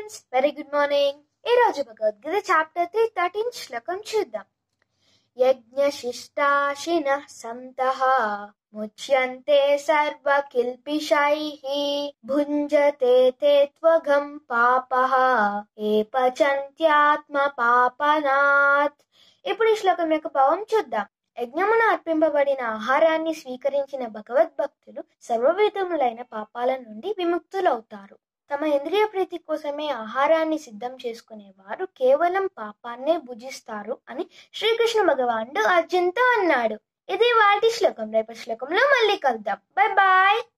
friends very good morning ఈ రోజు Bhagavad Gita chapter three thirteen శ్లోకం చూద్దాం యజ్ఞశిష్టాశిన సంతః ముచ్యంతే సర్వకిల్పిషైః భుంజతే తే త్వగం పాపః ఏ పచంత్యాత్మ పాపనాత్ ఇప్పుడు ఈ శ్లోకం యొక్క భావం చూద్దాం యజ్ఞమున అర్పింపబడిన ఆహారాన్ని స్వీకరించిన భగవద్భక్తులు సర్వవిధములైన పాపాల నుండి విముక్తులవుతారు తమ ఇంద్రియ ప్రీతి కోసమే ఆహారాన్ని సిద్ధం చేసుకునేవారు కేవలం పాపాన్నే భుజిస్తారు అని శ్రీకృష్ణ భగవానుడు అర్జున్తో అన్నాడు ఇది వాటి శ్లోకం రేపటి శ్లోకంలో మళ్ళీ కలుద్దాం బై బాయ్